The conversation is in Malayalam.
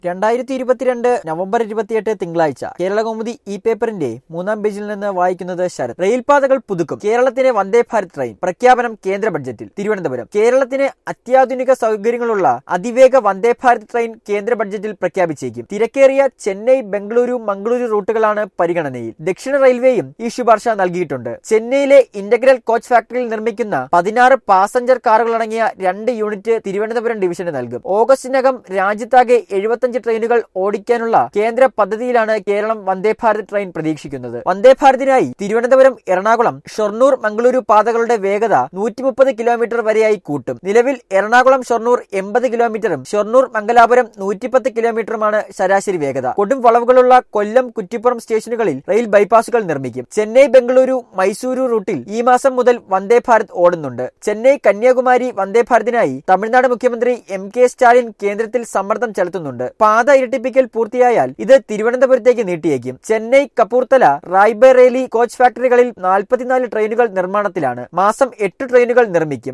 രണ്ടായിരത്തി ഇരുപത്തിരണ്ട് നവംബർ ഇരുപത്തിയെട്ട് തിങ്കളാഴ്ച കേരളകൗമുദി ഇ പേപ്പറിന്റെ മൂന്നാം പേജിൽ നിന്ന് വായിക്കുന്നത് ശരത് റെയിൽപാതകൾ പുതുക്കും കേരളത്തിന് വന്ദേ ഭാരത് ട്രെയിൻ പ്രഖ്യാപനം കേന്ദ്ര ബഡ്ജറ്റിൽ തിരുവനന്തപുരം കേരളത്തിന് അത്യാധുനിക സൗകര്യങ്ങളുള്ള അതിവേഗ വന്ദേ ഭാരത് ട്രെയിൻ കേന്ദ്ര ബഡ്ജറ്റിൽ പ്രഖ്യാപിച്ചേക്കും തിരക്കേറിയ ചെന്നൈ ബംഗളൂരു മംഗളൂരു റൂട്ടുകളാണ് പരിഗണനയിൽ ദക്ഷിണ റെയിൽവേയും ഈ ശുപാർശ നൽകിയിട്ടുണ്ട് ചെന്നൈയിലെ ഇന്റഗ്രൽ കോച്ച് ഫാക്ടറിയിൽ നിർമ്മിക്കുന്ന പതിനാറ് പാസഞ്ചർ കാറുകളടങ്ങിയ രണ്ട് യൂണിറ്റ് തിരുവനന്തപുരം ഡിവിഷന് നൽകും ഓഗസ്റ്റിനകം രാജ്യത്താകെ എഴുപത്തഞ്ച് ട്രെയിനുകൾ ഓടിക്കാനുള്ള കേന്ദ്ര പദ്ധതിയിലാണ് കേരളം വന്ദേ ഭാരത് ട്രെയിൻ പ്രതീക്ഷിക്കുന്നത് വന്ദേ ഭാരതിനായി തിരുവനന്തപുരം എറണാകുളം ഷൊർണൂർ മംഗളൂരു പാതകളുടെ വേഗത നൂറ്റി മുപ്പത് കിലോമീറ്റർ വരെയായി കൂട്ടും നിലവിൽ എറണാകുളം ഷൊർണൂർ എൺപത് കിലോമീറ്ററും ഷൊർണൂർ മംഗലാപുരം നൂറ്റിപ്പത്ത് കിലോമീറ്ററുമാണ് ശരാശരി വേഗത കൊടും വളവുകളുള്ള കൊല്ലം കുറ്റിപ്പുറം സ്റ്റേഷനുകളിൽ റെയിൽ ബൈപ്പാസുകൾ നിർമ്മിക്കും ചെന്നൈ ബംഗളൂരു മൈസൂരു റൂട്ടിൽ ഈ മാസം മുതൽ വന്ദേ ഭാരത് ഓടുന്നുണ്ട് ചെന്നൈ കന്യാകുമാരി വന്ദേ ഭാരതിനായി തമിഴ്നാട് മുഖ്യമന്ത്രി എം കെ സ്റ്റാലിൻ കേന്ദ്രത്തിൽ സമ്മർദ്ദം ചെലുത്തുന്നുണ്ട് പാത ഇരട്ടിപ്പിക്കൽ പൂർത്തിയായാൽ ഇത് തിരുവനന്തപുരത്തേക്ക് നീട്ടിയേക്കും ചെന്നൈ കപൂർത്തല റായ്ബറേലി കോച്ച് ഫാക്ടറികളിൽ നാൽപ്പത്തിനാല് ട്രെയിനുകൾ നിർമ്മാണത്തിലാണ് മാസം എട്ട് ട്രെയിനുകൾ നിർമ്മിക്കും